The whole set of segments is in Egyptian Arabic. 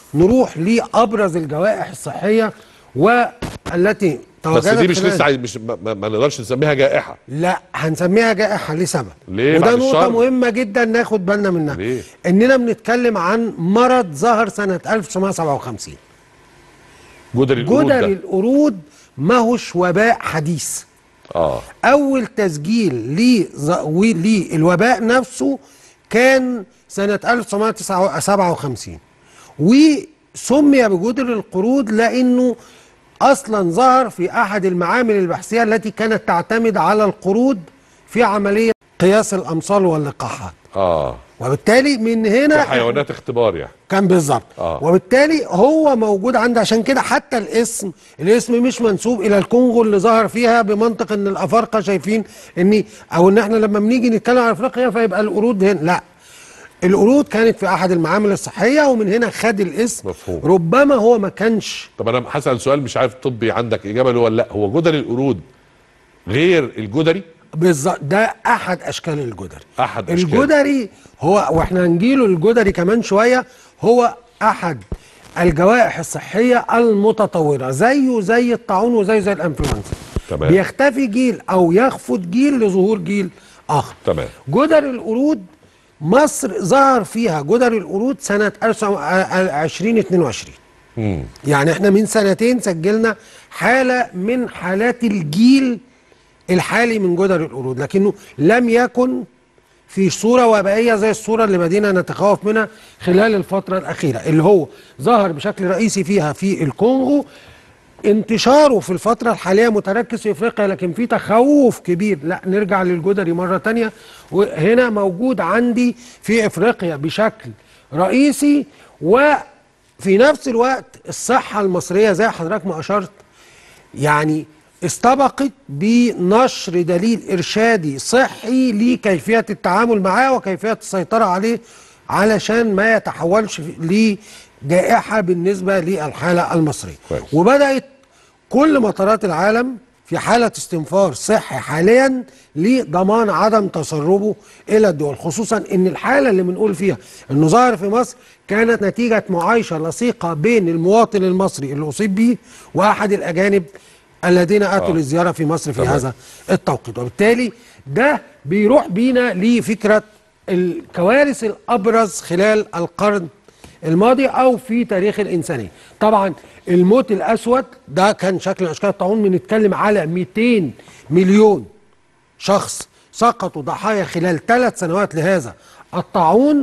نروح لابرز الجوائح الصحيه والتي بس تواجدت دي مش خلال- لسه عايز مش ما, ما- ما نقدرش نسميها جائحه لا هنسميها جائحه لسبب ليه؟ وده بعد نقطه الشر؟ مهمه جدا ناخد بالنا منها ليه؟ اننا بنتكلم عن مرض ظهر سنه 1957 جدري القرود جدري ده القرود ما هوش وباء حديث اه اول تسجيل لز- و- للوباء نفسه كان سنه 1957 وسمي بجدر القرود لانه اصلا ظهر في احد المعامل البحثيه التي كانت تعتمد على القرود في عمليه قياس الامصال واللقاحات اه وبالتالي من هنا حيوانات اختبار يعني كان بالظبط آه. وبالتالي هو موجود عندي عشان كده حتى الاسم الاسم مش منسوب الى الكونغو اللي ظهر فيها بمنطق ان الافارقه شايفين ان او ان احنا لما بنيجي نتكلم عن افريقيا فيبقى القرود هنا لا القرود كانت في احد المعامل الصحيه ومن هنا خد الاسم مفهوم. ربما هو ما كانش طب انا هسال سؤال مش عارف طبي عندك اجابه له ولا لا هو جدري القرود غير الجدري بالظبط ده احد اشكال الجدري أحد أشكال. الجدري هو واحنا هنجيله الجدري كمان شويه هو احد الجوائح الصحيه المتطوره زيه زي الطاعون وزيه زي الانفلونزا تمام. بيختفي جيل او يخفض جيل لظهور جيل اخر تمام. جدري القرود مصر ظهر فيها جدري القرود سنه 2022 امم يعني احنا من سنتين سجلنا حالة من حالات الجيل الحالي من جدر القرود لكنه لم يكن في صورة وبائية زي الصورة اللي بدينا نتخوف منها خلال الفترة الأخيرة اللي هو ظهر بشكل رئيسي فيها في الكونغو انتشاره في الفترة الحالية متركز في افريقيا لكن في تخوف كبير لا نرجع للجدري مرة تانية وهنا موجود عندي في افريقيا بشكل رئيسي وفي نفس الوقت الصحة المصرية زي حضرتك ما أشرت يعني استبقت بنشر دليل إرشادي صحي لكيفية التعامل معاه وكيفية السيطرة عليه علشان ما يتحولش لجائحة بالنسبة للحالة المصرية كويس. وبدأت كل مطارات العالم في حالة استنفار صحي حاليا لضمان عدم تسربه إلى الدول خصوصا إن الحالة اللي بنقول فيها إنه ظهر في مصر كانت نتيجة معايشة لصيقة بين المواطن المصري اللي أصيب به وأحد الأجانب الذين أتوا آه. للزيارة في مصر في تمام. هذا التوقيت وبالتالي ده بيروح بينا لفكرة الكوارث الأبرز خلال القرن الماضي او في تاريخ الانسانيه طبعا الموت الاسود ده كان شكل من اشكال الطاعون بنتكلم على 200 مليون شخص سقطوا ضحايا خلال ثلاث سنوات لهذا الطاعون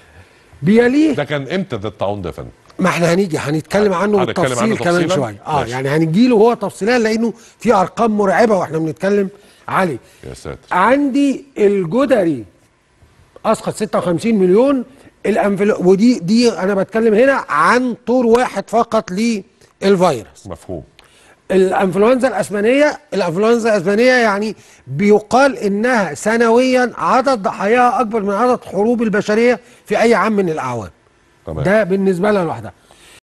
بيليه ده كان امتى ده الطاعون ده يا فندم ما احنا هنيجي هنتكلم عنه هنتكلم عنه بالتفصيل كمان تفصيلاً؟ شويه اه ماشي. يعني هنجي له هو تفصيلا لانه في ارقام مرعبه واحنا بنتكلم عليه يا ساتر عندي الجدري اسقط 56 مليون الانفل ودي دي انا بتكلم هنا عن طور واحد فقط للفيروس مفهوم الانفلونزا الاسبانيه الانفلونزا الاسبانيه يعني بيقال انها سنويا عدد ضحاياها اكبر من عدد حروب البشريه في اي عام من الاعوام تمام ده بالنسبه لها لوحدها